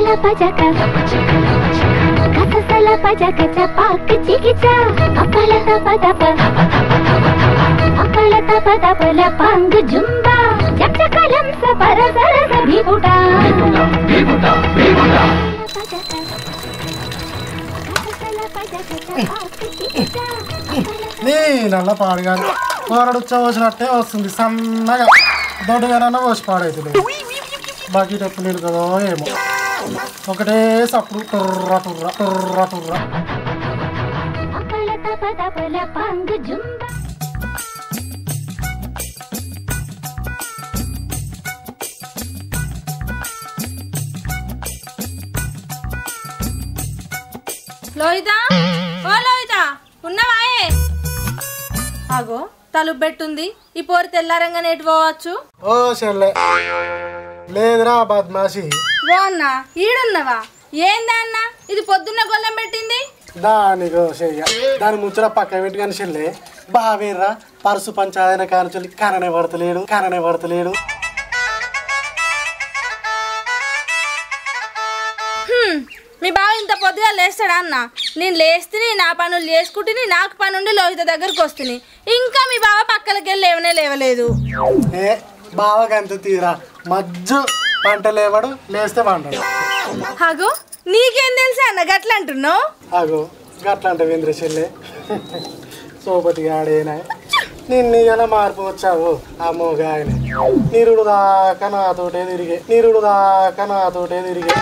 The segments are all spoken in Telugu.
పజల పజక కససల పజక చపాక్ చికిచ అపల తప తప అపల తప తపల పంగ్ జుంబా జప్ కలం స పర సర స భిగుటా నీ నల్ల పాడుగాను కూరడు వచ్చినట్టే వస్తుంది సన్నగా దొడ్డుగానన్నా పోసి పాడైతుంది బకెట్ ఎప్పుడు నిలుకదో ఏమో ఒకటే సప్పుడు టుర్ర టుర్ర టుర్ర టుర్ర అపల తప తపల పంగ్ జుంబా లోహిత ఓ లోహిత ఉన్నవాయే ఆగో తలుపు పెట్టుంది ఈ పోరి తెల్లారంగానే ఎటు పోవచ్చు ఓ చెల్లె లేదురా బద్మాషి ఓ అన్న ఈడున్నవా ఏందా అన్న ఇది పొద్దున్న గొల్లం పెట్టింది దానికో చెయ్య దాని ముచ్చట పక్క పెట్టి కానీ చెల్లె బావేర్రా పరుసు పంచాయన కానుచొల్లి కననే పడతలేడు కననే పడతలేడు హ్మ్, మీ బావ ఇంత పొద్దుగా లేస్తాడా అన్న నేను లేస్తే నా పనులు చేసుకుంటుని నాకు పని ఉండి లోహిత దగ్గరకు వస్తుంది ఇంకా మీ బావ పక్కలకి వెళ్ళి లేవనే లేవలేదు ఏ బావగంత తీరా మజ్జు పంట లేవడు లేస్తే పంటడు ఆగో నీకేం తెలుసా అన్న గట్ల అంటున్నావు అగో గట్లంట వేంద్ర చెల్లె సోపతి ఆడేనా నిన్ను ఎలా మార్పు వచ్చావు అమ్మో గాయన నీరుడు దాకా నాతోటే తిరిగే నీరుడు దాకా నాతోటే తిరిగే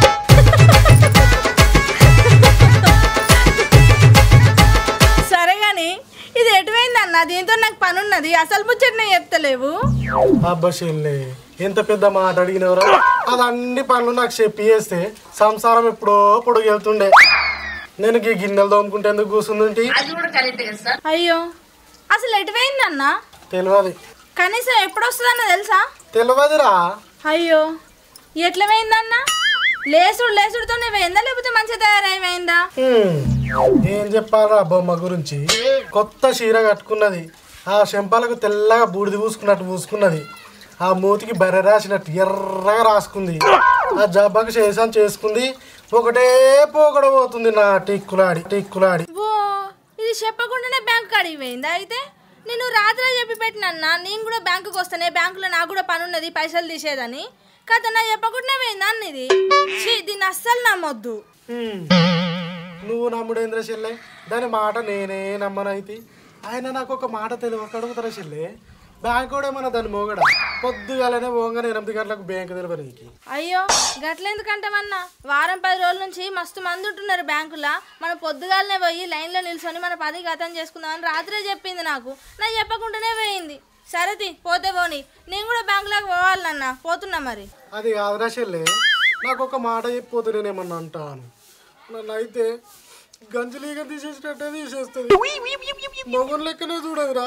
సరే గాని ఇది ఎటువైంది అన్న దీంతో నాకు పని ఉన్నది అసలు ముచ్చటనే చెప్తలేవు అబ్బా చెల్లె ఎంత పెద్ద మాట అడిగినవరా అదన్ని పనులు నాకు చెప్పి చేస్తే సంసారం ఎప్పుడో పొడుగు వెళ్తుండే నేను ఈ గిన్నెలు తోముకుంటే ఎందుకు కూర్చుంది అయ్యో అసలు ఎటువైంది అన్న తెలియదు కనీసం ఎప్పుడు వస్తుందన్న తెలుసా తెలియదురా అయ్యో ఎట్లా పోయిందన్న లేసుడు లేసుడుతోనే పోయిందా లేకపోతే మంచిగా తయారైపోయిందా హ్మ్. ఏం చెప్పాలరా బొమ్మ గురించి కొత్త చీర కట్టుకున్నది ఆ చెంపాలకు తెల్లగా బూడిద పూసుకున్నట్టు పూసుకున్నది ఆ మూతికి బర్రె రాసినట్టు ఎర్రగా రాసుకుంది ఆ జబ్బకు చేసాను చేసుకుంది ఒకటే పోకడ పోతుంది నా టిక్కులాడి టిక్కులాడి ఓ ఇది చెప్పకుండానే బ్యాంకు కాడికి పోయిందా అయితే నేను రాత్రి చెప్పి పెట్టినన్నా నేను కూడా బ్యాంకుకి వస్తానే బ్యాంకులో నాకు కూడా పని ఉన్నది పైసలు తీసేదని కథ నా చెప్పకుండా పోయిందా అన్న ఇది ఛీ, దీన్ని అస్సలు నమ్మొద్దు హ్మ్. నువ్వు నమ్ముడేంద్ర చెల్లె దాని మాట నేనే నమ్మనైతి ఆయన నాకు ఒక మాట తెలియక అడుగుతారా చెల్లె బ్యాంక్ కూడా ఏమన్నా దాని మోగడ పొద్దుగాలనే పోగానే ఎనిమిది గంటలకు బ్యాంక్ తెలియదు నీకు అయ్యో గట్లెందుకంటామన్నా వారం పది రోజుల నుంచి మస్తు మంది ఉంటున్నారు బ్యాంకులా మనం పొద్దుగాలనే పోయి లైన్లో నిల్చొని మన పని గతం చేసుకుందామని రాత్రే చెప్పింది నాకు నాకు చెప్పకుండానే పోయింది సరేది పోతే పోని నేను కూడా బ్యాంకులోకి పోవాలన్నా పోతున్నా మరి అది కాదురా చెల్లె నాకు ఒక మాట చెప్పిపోతే నేనేమన్నా అంటాను నన్ను అయితే గంజలీగా తీసేసినట్టే తీసేస్తుంది మొగన్ లెక్కనే చూడదురా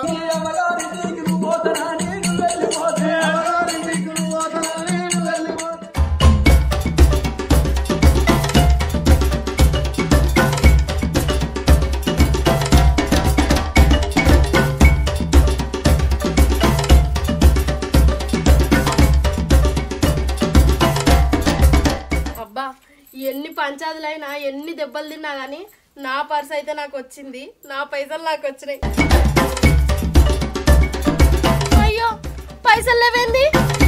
అబ్బా ఎన్ని పంచాదులైనా ఎన్ని దెబ్బలు తిన్నా గానీ నా పర్స్ అయితే నాకు వచ్చింది నా పైసలు నాకు వచ్చినాయి అయ్యో పైసలు లేవేంది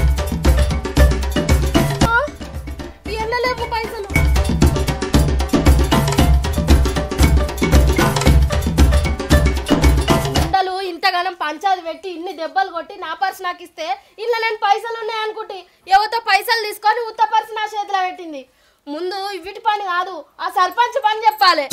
ఆ, ఎన్న లేవు పైసలు ఉండలు ఇంతగానం పంచాది పెట్టి ఇన్ని దెబ్బలు కొట్టి నా పర్స్ నాకు ఇస్తే ఇలా నేను పైసలు ఉన్నాయనుకుంటే ఎవరితో పైసలు తీసుకొని ఉత్త పర్స్ నా చేతిలో పెట్టింది ముందు ఇవిటి పని కాదు ఆ సర్పంచ్ పని చెప్పాలి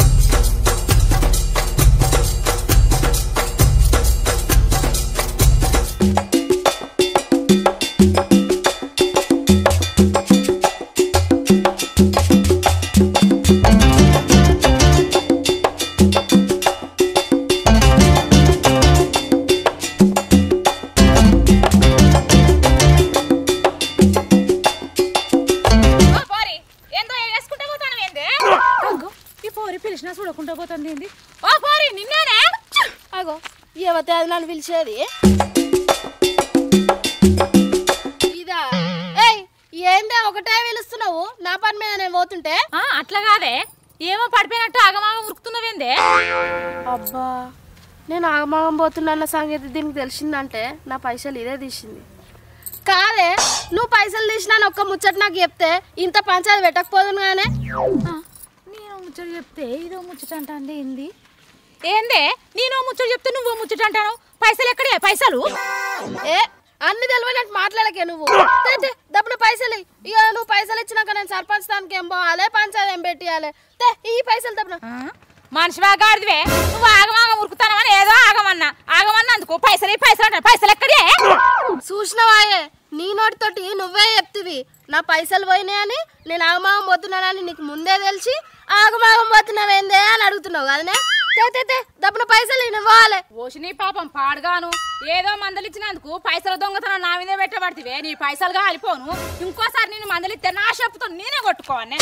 ఈ పోరి పిలిచినా చూడకుండా పోతుంది ఏంది ఓ పోరి నిన్నేనే అగో ఏవతే అది నన్ను పిలిచేది ఇదా ఏయ్ ఏందే ఒకటే నన్నే పిలుస్తున్నావు నా పని మీద నేను పోతుంటే ఆ, అట్లా కాదే ఏమో పడిపోయినట్టు ఆగమాగం ఉరుకుతున్నవేందే అబ్బా నేను ఆగమాగం పోతున్నా సంగతి దీనికి తెలిసిందంటే నా పైసలు ఇదే తీసింది కాదే నువ్వు పైసలు తీసినా అని ఒక్క ముచ్చట నాకు చెప్తే ఇంత పంచాయతీ పెట్టకపోదును కానీ ఆ, నేను ముచ్చట చెప్తే ఇదో ముచ్చట అంటే ఏంది ఏందే నేను ముచ్చట చెప్తే నువ్వు ముచ్చట అంటాను పైసలు ఎక్కడే పైసలు ఏ అన్ని తెలివైనట్టు మాట్లాడకే నువ్వు తే, తే, దప్పున పైసలు ఇయ్యి. ఇక నువ్వు పైసలు ఇచ్చినాక నేను సర్పంచ్ స్థానికి ఏం పోవాలి పంచాయతీ ఏం పెట్టియాలి తే ఈ పైసలు దప్పున ఆ, మనిషి బాగాడిదివే నువ్వు ఆగమాగం ఉరుకుతానవని ఏదో ఆగమన్నా ఆగమన్నా అందుకు పైసలు ఈ పైసలు అంటాను పైసలు ఎక్కడే చూసినవాయే నీ నోటితోటి నువ్వే చెప్తివి నా పైసలు పోయినాయని నేను ఆగమాగం పోతున్నానని నీకు ముందే తెలిసి ఆగమాగం పోతున్నావేందే అని అడుగుతున్నావు కదనే తే, తే, తే, దప్పున పైసలు ఇవ్వాలి ఇవ్వాలి ఓసి నీ పాపం పాడుగాను ఏదో మందలిచ్చినందుకు పైసల దొంగతనం నా మీదే పెట్టబడితే నీ పైసలు కాలిపోను ఇంకోసారి నేను మందలిస్తే నా చెప్పుతో నేనే కొట్టుకోవాలి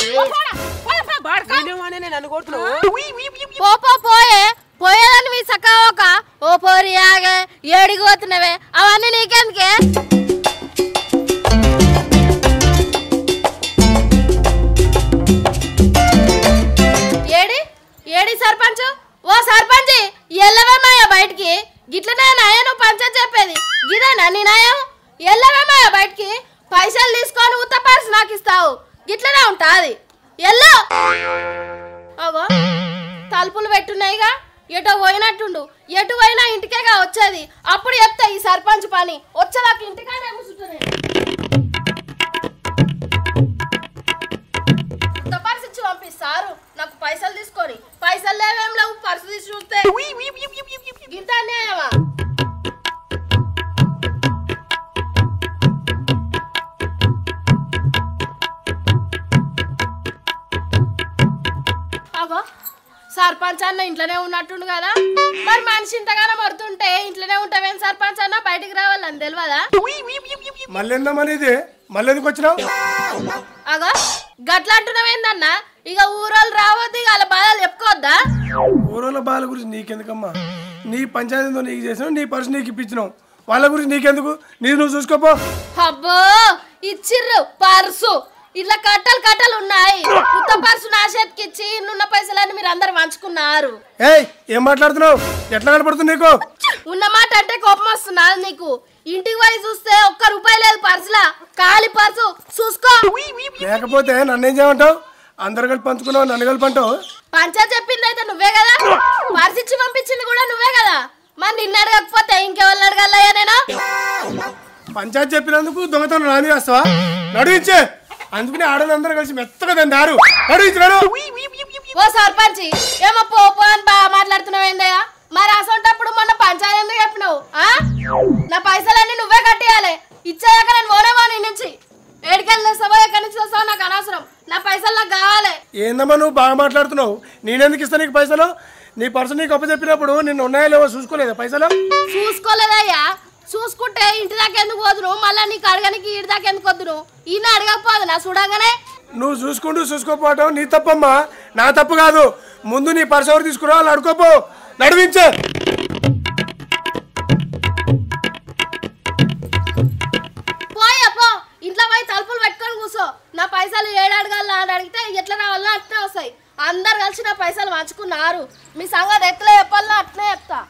పో పో పోయే పోయేదాన్ని మీ సక్క ఒక ఓ పోరి ఆగే ఏడికి పోతున్నావే అవన్నీ నీకెందుకే ఏడి ఏడి సర్పంచ్ ఓ సర్పంచ్ ఎల్లవేమయ్యా బయటికి గిట్లనే నాయ నువ్వు పంచాయత్ చెప్పేది గిదేనా నీ నాయం ఎల్లవేమయ్యా బయటికి పైసలు తీసుకొని ఉత్తపరిసి నాకు ఇస్తావు గిట్లనే ఉంటాది ఎల్లో అగో తలుపులు పెట్టున్నాయిగా ఎటో పోయినట్టుండు ఎటు పోయినా ఇంటికేగా వచ్చేది అప్పుడు చెప్తా ఈ సర్పంచ్ పని వచ్చేదాకా ఇంటికానే కూర్చుంటుంది పర్సు ఇచ్చి పంపిస్తారు నాకు పైసలు తీసుకొని పైసలు లేవేం లేవు పర్సు తీసి చూస్తే గింత అన్యాయమా అగో సర్పంచ్ అన్న ఇంట్లోనే ఉన్నట్టుండు కదా మరి మనిషి ఇంతగానో మరుతుంటే ఇంట్లోనే ఉంటావేం సర్పంచ్ అన్న బయటికి రావాలని తెలియదా మళ్ళీ ఏందమ్మా ఇది మళ్ళీ ఎందుకు వచ్చినావు అగో గట్ల అంటున్నావేందన్నా ఇక ఊరోళ్ళు రావద్దు ఇక వాళ్ళ బాధలు చెప్పుకోవద్దా ఊరోళ్ళ బాల గురించి నీకెందుకమ్మా నీ పంచాయతీతో నీకు చేసినావు నీ పర్సు నీకు ఇప్పించినావు వాళ్ళ గురించి నీకెందుకు నీ నువ్వు చూసుకోపో అబ్బో ఇచ్చిర్రు పర్సు ఇట్లా కట్టలు కట్టలు ఉన్నాయి ఉత్త పర్సు నా చేతికి ఇచ్చి ఇన్నున్న పైసలన్నీ మీరు అందరు పంచుకున్నారు ఏయ్ ఏం మాట్లాడుతున్నావు ఎట్లా కనపడుతుంది నీకు ఉన్న మాట అంటే కోపం వస్తున్నది నీకు ఇంటికి పోయి చూస్తే ఒక్క రూపాయి లేదు పర్సులా ఖాళీ పర్సు చూసుకో లేకపోతే నన్ను ఏం చేయమంటావు అందరు కలిపి పంచుకున్నావు నన్ను కలిపి అంటావు పంచాయత్ చెప్పింది అయితే నువ్వే కదా పర్సు ఇచ్చి పంపించింది కూడా నువ్వే కదా మరి నిన్ను అడగకపోతే ఇంకెవరిని అడగాలయ్యా నేను పంచాయతీ చెప్పినందుకు దొంగతనం నా మీద వేస్తావా నడిపించే అందుకని ఆడలందరూ కలిసి మెత్తగా దాన్ని దారు నడిపించినాడు ఓ సర్పంచి ఏమో పో పో అని బాగా మాట్లాడుతున్నావేందయ్యా మరి అసొంటప్పుడు మొన్న పంచాయతీ ఎందుకు చెప్పినావు ఆ? నా పైసలన్నీ నువ్వే కట్టేయాలి ఇచ్చాక నేను పోనేమో నీ నుంచి ఏడికెళ్ళి తెస్తావో ఎక్కడి నుంచి తెస్తావో నాకు అనవసరం నా పైసలు నాకు కావాలి ఏందమ్మా నువ్వు బాగా మాట్లాడుతున్నావు నేనెందుకు ఇస్తా నీకు పైసలు నీ పర్సు నీకు అప్ప చెప్పినప్పుడు నిన్ను ఉన్నాయా లేవో చూసుకోలేదా పైసలు చూసుకోలేదయ్యా చూసుకుంటే ఇంటి దాకా ఎందుకు పోదును మళ్ళీ నీకు అడగనికి ఇంటి దాకా ఎందుకు వద్దును ఈయన అడగకపోదు నా చూడంగానే నువ్వు చూసుకుంటూ చూసుకోపోవటం నీ తప్పమ్మా నా తప్పు కాదు ముందు నీ పర్సు ఎవరు తీసుకురా వాళ్ళు అడుకోపో నడిపించే పోయా పో ఇంట్లో పోయి తలుపులు పెట్టుకొని కూర్చో నా పైసలు ఏడు అడగాల అని అడిగితే ఎట్లా రావాలో అట్నే వస్తాయి అందరు కలిసి నా పైసలు పంచుకున్నారు మీ సంగతి ఎట్లా చెప్పాలో అట్నే చెప్తా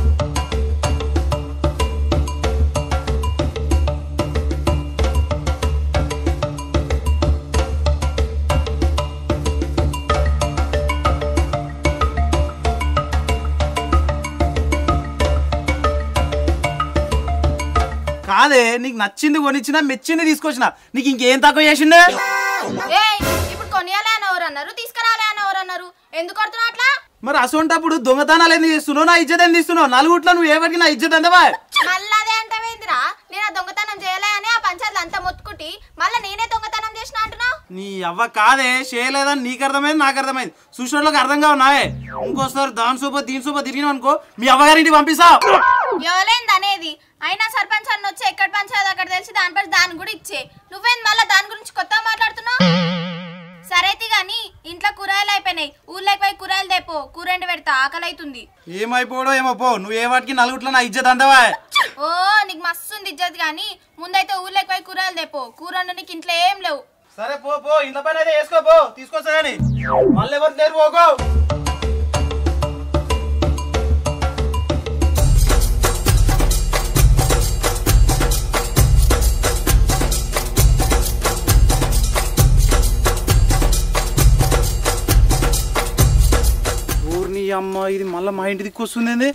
కాదే నీకు నచ్చింది కొనిచ్చిన మెచ్చింది తీసుకొచ్చిన నీకు ఇంకేం తక్కువ చేసిండే ఏయ్ ఇప్పుడు కొనియాలే అని ఎవరు అన్నారు తీసుకురాలే అని ఎవరు అన్నారు ఎందుకు కొడుతున్నావు అట్లా మరి అసొంటప్పుడు దొంగతనాలు ఎందుకు చేస్తున్నావు నా ఇజ్జత్ ఎందుకు తీస్తున్నావు నలుగుట్లో నువ్వు ఎవరికి నా ఇజ్జత్ అందవా మళ్ళీ అదే అంటావేందిరా నేను ఆ దొంగతనం చేయలే అని ఆ పంచాయతీలు అంతా మొత్తుకుంటి మళ్ళీ నేనే దొంగతనం చేసిన అంటున్నావు నీ అవ్వ కాదే చేయలేదని నీకు అర్థమైంది నాకు అర్థమైంది చూసినోళ్ళకి అర్థం కావు నావే ఇంకోసారి దాని సూపర్ దీని సూపర్ తిరిగినావు అనుకో మీ అవ్వగారింటికి పంపిస్తా ఎవరైంది అనేది అయినా సర్పంచ్ అన్న వచ్చి ఎక్కడ పంచాయతీ అక్కడ తెలిసి దానిపై దాని కూడా ఇచ్చే నువ్వేంది మళ్ళీ దాని గురించి కొత్తగా మాట్లాడుతున్నావు సరైతే గాని ఇంట్లో కూరగాయలు అయిపోయినాయి ఊర్లోకి పోయి కూరగాయలు తెపో కూరండి పెడతా ఆకలి అవుతుంది ఏమైపోవడో ఏమో పో నువ్వు ఏ వాటికి నలుగుట్లో నా ఇజ్జత్ అందవా ఓ నీకు మస్తు ఉంది ఇజ్జత్ గాని ముందైతే ఊర్లోకి పోయి కూరగాయలు తెపో కూర వండడానికి ఇంట్లో ఏం లేవు సరే పో పో ఇంట్లో పని అయితే వేసుకో పో తీసుకొస్తా కానీ మళ్ళీ ఎవరు లేరు పోకో ఊరిని అమ్మ ఇది మళ్ళీ మా ఇంటి దిక్కు వస్తుంది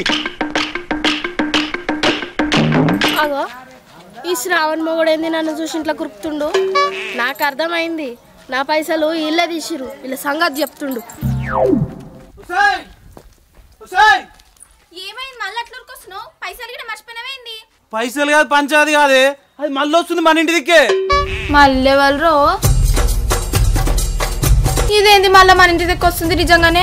అగో ఈ శ్రావణ్ మొగుడేంది నన్ను చూసి ఇంట్లో కురుకుతుండు నాకు అర్థమైంది నా పైసలు ఇల్లే తీసిరు వీళ్ళ సంగతి చెప్తుండు ఏమైంది మళ్ళీ అట్లా ఉరికొస్తున్నావు పైసలు కూడా మర్చిపోయినవేంది పైసలు కాదు పంచాది కాదే అది మళ్ళీ వస్తుంది మన ఇంటి దిక్కే మళ్ళీ ఎవరు ఇదేంది మళ్ళీ మన ఇంటి దగ్గర వస్తుంది నిజంగానే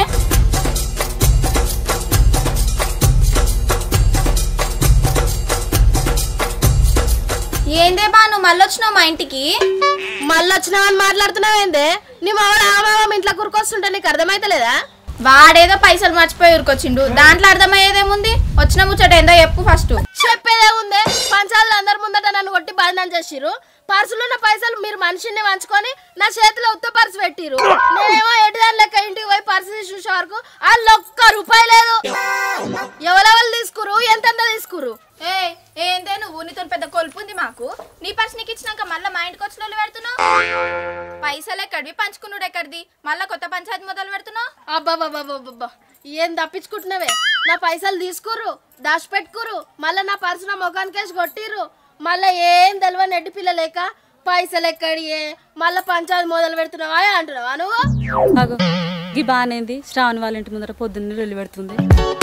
ఏందే బా నువ్వు మళ్ళీ వచ్చినావు మా ఇంటికి మళ్ళీ వచ్చినావని మాట్లాడుతున్నావేందే నీ మావాడు ఆ మామ ఇంట్లో కురుకొస్తుంటే నీకు అర్థమైతలేదా వాడేదో పైసలు మర్చిపోయి ఊరికొచ్చిండు దాంట్లో అర్థమయ్యేదేముంది వచ్చిన ముచ్చట ఏందో చెప్పు ఫస్ట్ చెప్పేదే ఉందే పంచాలు అందరి ముందట నన్ను కొట్టి బంధనం చేసిరు పర్సులో ఉన్న పైసలు మీరు మనిషిని వంచుకొని నా చేతిలో ఉత్త పర్సు పెట్టిరు నేనేమో ఎటుదాని లెక్క ఇంటికి పోయి పర్సు తీసి చూసే వరకు వాళ్ళు ఒక్క రూపాయి లేదు ఎవరెవరు తీసుకురు ఎంతెంత తీసుకురు ఏ ఏందే నువ్వు నీతో పెద్ద కొలుపు ఉంది మాకు నీ పర్స్ నీకు ఇచ్చినాక మళ్ళీ మా ఇంటికి వచ్చిన వాళ్ళు పెడుతున్నావు పైసలు ఎక్కడివి పంచుకున్నాడు ఎక్కడిది మళ్ళీ కొత్త పంచాయతీ మొదలు పెడుతున్నావు అబ్బాబాబాబాబ్బా ఏం తప్పించుకుంటున్నావే నా పైసలు తీసుకుర్రు దాచిపెట్టుకురు మళ్ళీ నా పర్సు నా ముఖానికి వేసి కొట్టిర్రు మళ్ళీ ఏం తెలియని నెడ్డి పిల్ల లేక పైసలు ఎక్కడియే మళ్ళీ పంచాయతీ మొదలు పెడుతున్నావా అంటున్నావా నువ్వు అగో గీ బానేంది శ్రావణ్ వాళ్ళ ఇంటి ముందర పొద్దున్నే వెళ్ళి పెడుతుంది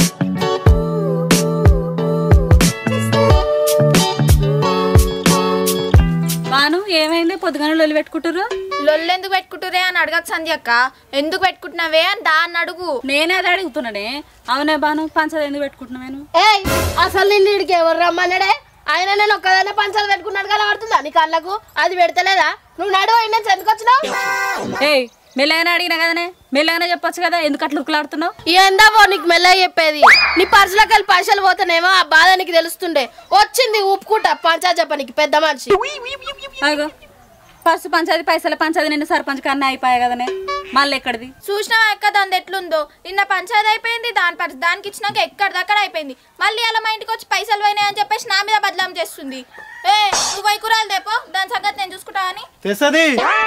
బాను ఏమైంది పొద్దుగానే లొల్లి పెట్టుకుంటారు లొల్లెందుకు పెట్టుకుంటురే అని అడగచ్చు సంధ్య అక్క ఎందుకు పెట్టుకుంటున్నావే అని దాన్ని అడుగు నేనే అది అడుగుతున్నానే అవునే బాను పంచది ఎందుకు పెట్టుకుంటున్నాను ఏయ్ అసలు నిన్ను ఇడికి ఎవరు రమ్మన్నాడే ఆయన నేను ఒక్కదాన్నే పంచాలు పెట్టుకున్నాడు కదా పడుతుందా నీ కళ్ళకు అది పెడతలేదా నువ్వు నడువు ఇండియన్స్ ఎందుకు వచ్చినావు ఏయ్ మెల్లగానే అడిగినా కదనే మెల్లగానే చెప్పొచ్చు కదా ఎందుకు అట్లా ఉరుకులాడుతున్నావు ఏందాబో నీకు మెల్లగా చెప్పేది నీ పర్సులోకి వెళ్ళి పైసలు పోతానేమో ఆ బాధ నీకు తెలుస్తుండే వచ్చింది ఉప్పుకుంటా పంచా చెప్పనీకి పెద్ద మనిషి అగో ఫస్ట్ పంచాది పైసల పంచాది నిన్న సర్పంచ్ కన్నా అయిపోయా కదనే మళ్ళీ ఎక్కడిది చూసినావా అక్క దాని ఎట్లుందో నిన్న పంచాయతీ అయిపోయింది దాని పర్స్ దానికి ఇచ్చినాక ఎక్కడిదక్కడ అయిపోయింది మళ్ళీ అలా మా ఇంటికి వచ్చి పైసలు పోయినాయి అని చెప్పేసి నా మీద బదలాం చేస్తుంది ఏ నువ్వు వైకురాలు దేపో దాని సంగతి నేను చూసుకుంటా అని తెస్తుంది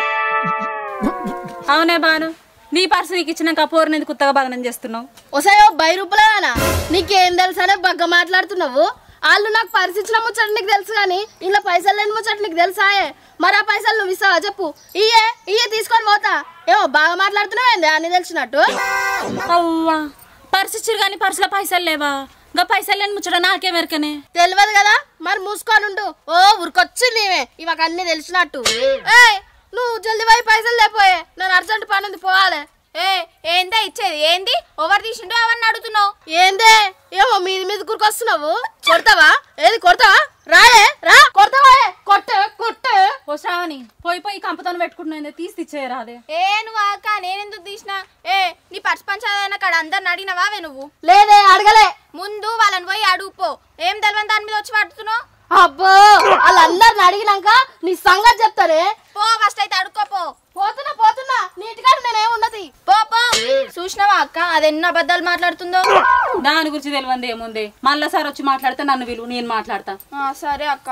అవునే బాను నీ పర్సు నీకు ఇచ్చినాక పోరుని ఎందుకు కొత్తగా బదనం చేస్తున్నావు ఒసాయో బై రూపాయలనా నీకేం తెలుసానే బగ్గ మాట్లాడుతున్నావు వాళ్ళు నాకు పరిస్థితుల ముచ్చట నీకు తెలుసు కానీ ఇలా పైసలు లేని ముచ్చట నీకు తెలుసాయే మరి ఆ పైసలు నువ్వు ఇస్తావా చెప్పు ఇయ్యే ఇయ్యే తీసుకొని పోతా ఏమో బాగా మాట్లాడుతున్నావు అన్ని తెలిసినట్టు అవ్వా పర్సు ఇచ్చిరు కానీ పర్సులో పైసలు లేవా ఇంకా పైసలు లేని ముచ్చట నాకే మెరకనే తెలియదు కదా మరి మూసుకొని ఉండు ఓ ఊరికొచ్చింది నీవే ఇవాక అన్ని తెలిసినట్టు ఏయ్ నువ్వు జల్దీ పోయి పైసలు లేపోయే నేను అర్జెంట్ పని ఉంది పోవాలి ఏ ఏందే ఇచ్చేది ఏంది ఎవరు తీసిండో అవన్నీ అడుగుతున్నావు ఏందే ఏమో మీది మీద కూరుకొస్తున్నావు కొడతావా ఏది కొడతావా రాయే రా కొడతావా కొట్టే కొట్టే ఓ శ్రావణి పోయి పోయి కంపతోని పెట్టుకుంటున్నా తీసి ఇచ్చేయరా అదే ఏ నువ్వు అక్క నేనెందుకు తీసినా ఏ నీ పర్స్ పంచాయతీ కాడ అందరిని అడిగినవావే నువ్వు లేదే అడగలే ముందు వాళ్ళని పోయి అడుగుపో ఏం తెలియని దాని మీద వచ్చి పడుతున్నావు అబ్బో వాళ్ళందరిని అడిగినాక నీ సంగతి చెప్తానే పో ఫస్ట్ అయితే అడుక్కోపో పోతున్నా పోతున్నా నీటిగా నేనేం ఉన్నది పో పో చూసినావా అక్క అది ఎన్ని అబద్ధాలు మాట్లాడుతుందో దాని గురించి తెలియంది ఏముంది మళ్ళా సార్ వచ్చి మాట్లాడితే నన్ను విలువ నేను మాట్లాడతా ఆ, సరే అక్క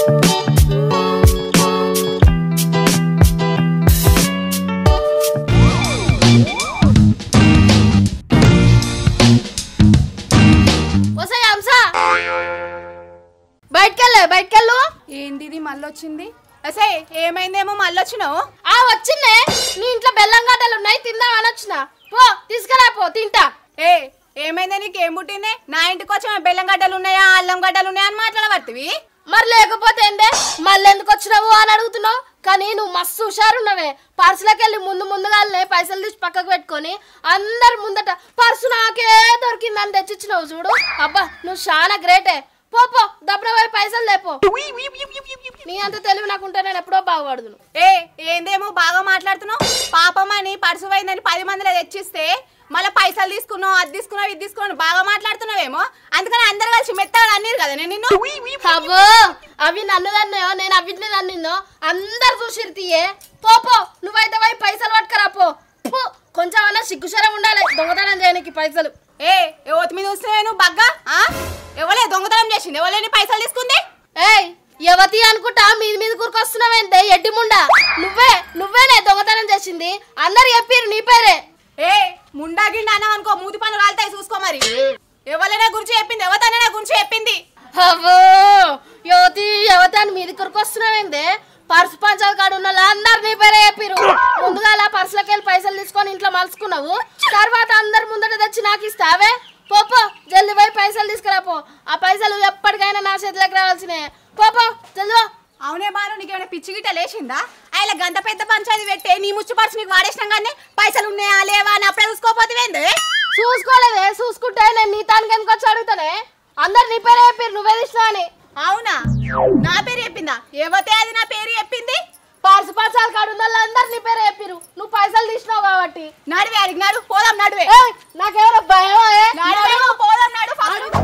వసాయి అంశ బయటకెళ్ళే బయటకెళ్ళు ఏంది ఇది మళ్ళీ వచ్చింది అసే ఏమైందేమో మళ్ళీ వచ్చినావు ఆ వచ్చిందే నీ ఇంట్లో బెల్లం గడ్డలు ఉన్నాయి తిందామని వచ్చిన పో తీసుకురా పో తింటా ఏ ఏమైందే నీకు ఏం పుట్టింది నా ఇంటికి వచ్చి మా బెల్లం గడ్డలు ఉన్నాయా అల్లం గడ్డలు ఉన్నాయా అని మాట్లాడబడుతుంది మరి లేకపోతే ఏందే మళ్ళీ ఎందుకు వచ్చినావు అని అడుగుతున్నావు కానీ నువ్వు మస్తు హుషారున్నావే పర్సులోకి వెళ్ళి ముందు ముందుగానే పైసలు తీసి పక్కకు పెట్టుకొని అందరి ముందట పర్సు నాకే దొరికిందని తెచ్చిచ్చినావు చూడు అబ్బా నువ్వు చాలా గ్రేటే పో పో దబ్బన పోయి పైసలు లేపో నీ అంత తెలివి నాకుంటే నేను ఎప్పుడో బాగుపడుదును ఏ ఏందేమో బాగా మాట్లాడుతున్నావు పాపం అని పర్సు పోయిందని పది మందిలో తెచ్చిస్తే మళ్ళీ పైసలు తీసుకున్నావు అది తీసుకున్నావు ఇది తీసుకున్నావు బాగా మాట్లాడుతున్నావేమో అందుకని అందరు కలిసి మెత్తగా అన్నారు కదా నేను నిన్ను అవ్వో అవి నన్ను దన్నయో నేను అవిటిని దన్నిందో అందరు చూసిరు తీయే పో పో నువ్వైతే పోయి పైసలు పట్టుకరా పో పో, కొంచెం అన్నా సిగ్గుశరం ఉండాలి దొంగతనం చేయడానికి పైసలు ఏ ఎవరి మీద వస్తున్నావు నువ్వు బగ్గా ఆ? ఎవలే దొంగతనం చేసింది ఎవలేని పైసలు తీసుకుంది ఏయ్ యవతి అనుకుంటా మీది మీద కూరుకొస్తున్నావేంటే ఎడ్డి ముండా నువ్వే నువ్వేనే దొంగతనం చేసింది అందరు చెప్పిరు నీ పేరే ఏ ముండా గిండా అన్నావు అనుకో మూతి పనులు రాలుతాయి చూసుకో మరి ఎవరైనా గురించి చెప్పింది ఎవతనైనా గురించి చెప్పింది అవ్వో యువతి యువతి అని మీది కొరుకొస్తున్నావేందే పర్సు పంచాల కాడు ఉన్న అందరు నీ పేరే చెప్పిరు ముందుగా అలా పర్సులోకి వెళ్ళి పైసలు తీసుకొని ఇంట్లో మలుచుకున్నావు తర్వాత అందరు ముందట తెచ్చి నాకు ఇస్తావే పోపో జల్ది పోయి పైసలు తీసుకురా పో ఆ పైసలు ఎప్పటికైనా నా చేతిలోకి రావాల్సినే పోపో జల్ది పో. అవునే బాను నీకేమైనా పిచ్చి గిట్ట లేచిందా ఆయన గంత పెద్ద పంచాయతీ పెట్టే నీ ముచ్చు పర్సు నీకు వాడేసినాం కానీ పైసలు ఉన్నాయా లేవా అని అప్పుడే చూసుకోపోతే చూసుకోలేదే చూసుకుంటే నేను నీ తానికి ఎందుకు వచ్చి అడుగుతానే అందరు నీ పేరే చెప్పిరు నువ్వే తీసినా అని అవునా నా పేరు చెప్పిందా ఎవతే అది నా పేరు చెప్పింది పర్సు పంచాల కాడు ఉన్న అందరు నీ పేరే చెప్పిరు నువ్వు పైసలు తీసినావు కాబట్టి నడివే అడిగి నడు పోదాం నడువే ఏయ్, నాకెవరో భయమా ఏ? నడువే నువ్వు పోదాం నడు ఫస్ట్.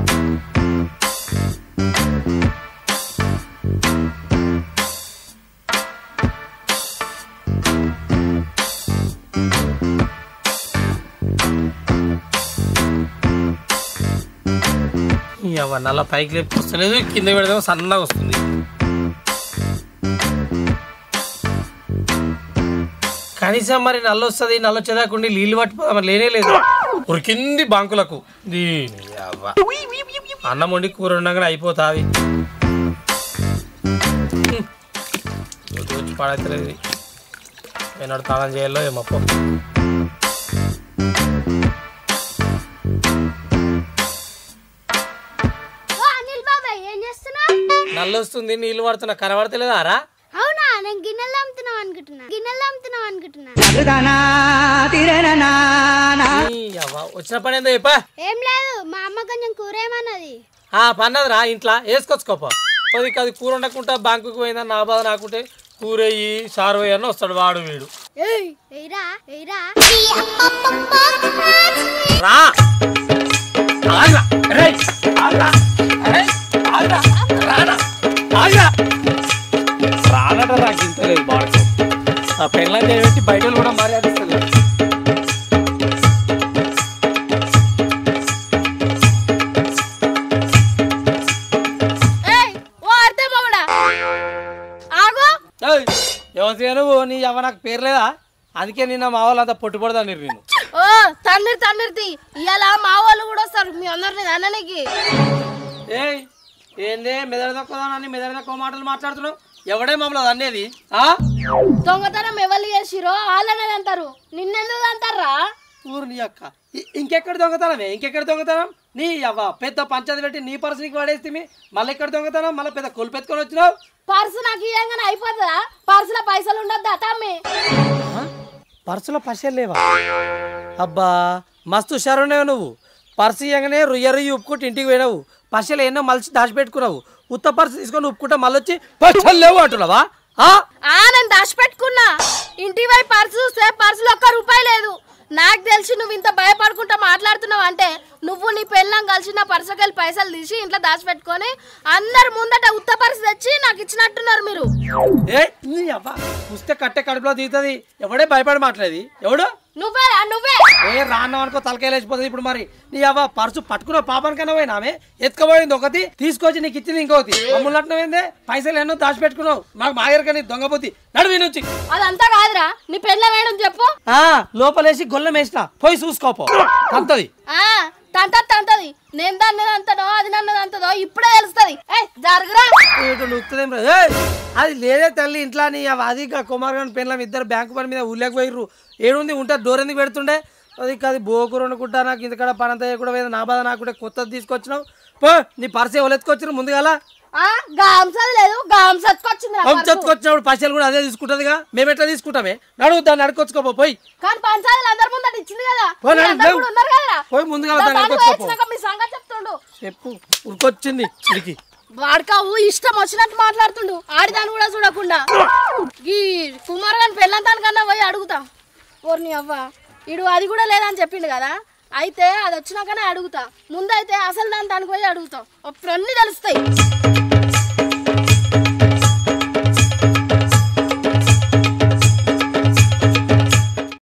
ఇవ్వ నల్ల పైకి లేపి వస్తలేదు కింద పెడదాం సన్నగా వస్తుంది కనీసం మరి నల్ల వస్తుంది నల్ల వచ్చేదాకుండి నీళ్ళు పట్టిపోదాం మరి లేనే లేదు ఉరికింది బాంకులకు దీని అవ్వ అన్నం వండి కూర ఉండగానే అయిపోతుంది వచ్చి పడతలేదు ఇది ఏనాడు తాళం చేయాలో ఏమో పో. ఓ అనిల్ బాబాయ్ ఏం చేస్తున్నావు నల్ల వస్తుంది నీళ్ళు పడుతున్నా కనబడతలేదా రా అవునా నేను గిన్నెలు అమ్ముతున్నావు అనుకుంటున్నా గిన్నెలు అమ్ముతున్నావు అనుకుంటున్నా ఈ అవ్వ వచ్చిన పని ఏందో చెప్పా ఏం లేదు మా అమ్మ కొంచెం కూర ఏమన్నది ఆ పన్నది రా ఇంట్లో వేసుకొచ్చుకోప పది అది కూర ఉండకుండా బ్యాంకుకి పోయిందని నా బాధ నాకుంటే కూర అయ్యి సారు అయ్యి అని వస్తాడు వాడు వీడు ఏయ్ ఎయిరా ఎయిరా రా ఆగ్రా. రేయ్, ఆగ్రా. రేయ్, ఆగ్రా. రానా. ఆగ్రా. రానట నాకు ఇంత లేదు బాడకు ఆ పెళ్ళని చేయబెట్టి బయట వాళ్ళు కూడా మర్యాదిస్తలేదు ఏయ్, ఓ అర్థం అవడా ఆగు ఏయ్, ఎవరి నువ్వు నీ అవ్వ నాకు పేరు లేదా అందుకే నిన్న మా వాళ్ళు అంతా పొట్టుపడదా నేను ఓ తండ్రి తండ్రి ఇవాళ మా వాళ్ళు కూడా వస్తారు మీ అందరిని అన్ననికి ఏయ్ ఏందే మెదడు తక్కువదానని మెదడు తక్కువ మాటలు మాట్లాడుతున్నావు ఎవడే మమ్మల్ని అనేది ఆ దొంగతనం ఎవరు చేసిరో వాళ్ళనే అంటారు నిన్నెందుకు అంటారా ఊరు నీ అక్క ఇ- ఇంకెక్కడ దొంగతనమే ఇంకెక్కడ దొంగతనం నీ అవ్వ పెద్ద పంచాయతీ పెట్టి నీ పర్సు నీకు పడేస్తే మళ్ళీ ఎక్కడ దొంగతనం మళ్ళీ పెద్ద కొలిపెత్తుకొని వచ్చినావు పర్సు నాకు ఇయ్యంగానే అయిపోతుందా పర్సులో పైసలు ఉండద్దా తమ్మి పర్సులో పైసలు లేవా అబ్బా మస్తు హుషారున్నావు నువ్వు పర్సు ఇవ్వగానే రుయ్య రుయ్యి ఉప్పుకుంటూ ఇంటికి పోయినావు పైసలు ఎన్నో మలిచి దాచిపెట్టుకున్నావు ఉత్త పర్సు తీసుకొని ఉప్పుకుంటా మళ్ళీ వచ్చి పైసలు లేవు అంటున్నావా ఆ? ఆ నేను దాచిపెట్టుకున్నా ఇంటి వైపు పర్సు చూస్తే పర్సులో ఒక్క రూపాయి లేదు నాకు తెలిసి నువ్వు ఇంత భయపడుకుంటా మాట్లాడుతున్నావు అంటే నువ్వు నీ పెళ్ళం కలిసి నా పర్సుకెళ్ళి పైసలు తీసి ఇంట్లో దాచిపెట్టుకొని అందరు ముందట ఉత్త పర్సు తెచ్చి నాకు ఇచ్చినట్టున్నారు మీరు ఏ నీ అవ్వ చూస్తే కట్టె కడుపులో దిగుతుంది ఎవడే భయపడి మాట్లాడేది ఎవడు నువ్వే రా, నువ్వే ఏ రాన్న అనుకో తలకాయ లేచిపోతుంది ఇప్పుడు మరి నీ అవ్వ పర్సు పట్టుకున్న పాపానికన్నా పోయినా ఆమె ఎత్తుకపోయింది ఒకటి తీసుకొచ్చి నీకు ఇచ్చింది ఇంకోటి మమ్మల్ని అట్నమైందే పైసలు ఎన్నో దాచిపెట్టుకున్నావు మాకు మాగరికని దొంగపోతి నడువి నుంచి అదంతా కాదురా నీ పెళ్ళ వేయడం చెప్పు ఆ లోపలేసి గొల్లం వేసిన పోయి చూసుకోపో అంతది ఆ తంత తంతది నేను దాన్ని అంతనో అది నన్నది అంతదో ఇప్పుడే తెలుస్తుంది ఏ జరుగురా ఏటో నొక్కుతుందేం రా. ఏయ్! అది లేదే తల్లి ఇంట్లో నీ అవ్వ అది ఇంకా కుమార్ గారి పెళ్ళం ఇద్దరు బ్యాంకు పని మీద ఊళ్ళకి పోయిర్రు ఏడుంది ఉంటే డోర్ ఎందుకు పెడుతుండే అది కాదు బోకూర అనుకుంటా నాకు ఇంతకాడ పని అంతా కూడా పోయింది నా బాధ నాకు కూడా కొత్తది తీసుకొచ్చినావు పో నీ పర్స్ ఎవరు ఎత్తుకొచ్చారు ముందుగాల ఆ గాంసది లేదు గాంసత్కొచ్చింది ఎత్తుకొచ్చినప్పుడు పైసలు కూడా అదే తీసుకుంటదిగా మేము ఎట్లా తీసుకుంటామే నడువు దాన్ని అడుకొచ్చుకోపో పోయి కానీ పంచాయతీలు అందరి ముందట ఇచ్చింది కదా పో, నడు, మీరందరూ లేవు. కూడా ఉన్నారు కదా పోయి ముందుగా దా, దాన్ని దాన్ని అడుకొచ్చుకోపో వచ్చినాక మీ సంగతి చెప్తుండు చెప్పు ఉరికొచ్చింది చిరికి వాడుకావు ఇష్టం వచ్చినట్టు మాట్లాడుతుండు ఆడిదాన్ని కూడా చూడకుండా ఈ కుమార్ గాని పెళ్ళంతానికన్నా పోయి అడుగుతా ఓర్ని అవ్వ ఇడు అది కూడా లేదని చెప్పిండు కదా అయితే అది వచ్చినాకనే అడుగుతా ముందైతే అసలు దాని దానికి పోయి అడుగుతాం అప్పుడు అన్నీ తెలుస్తాయి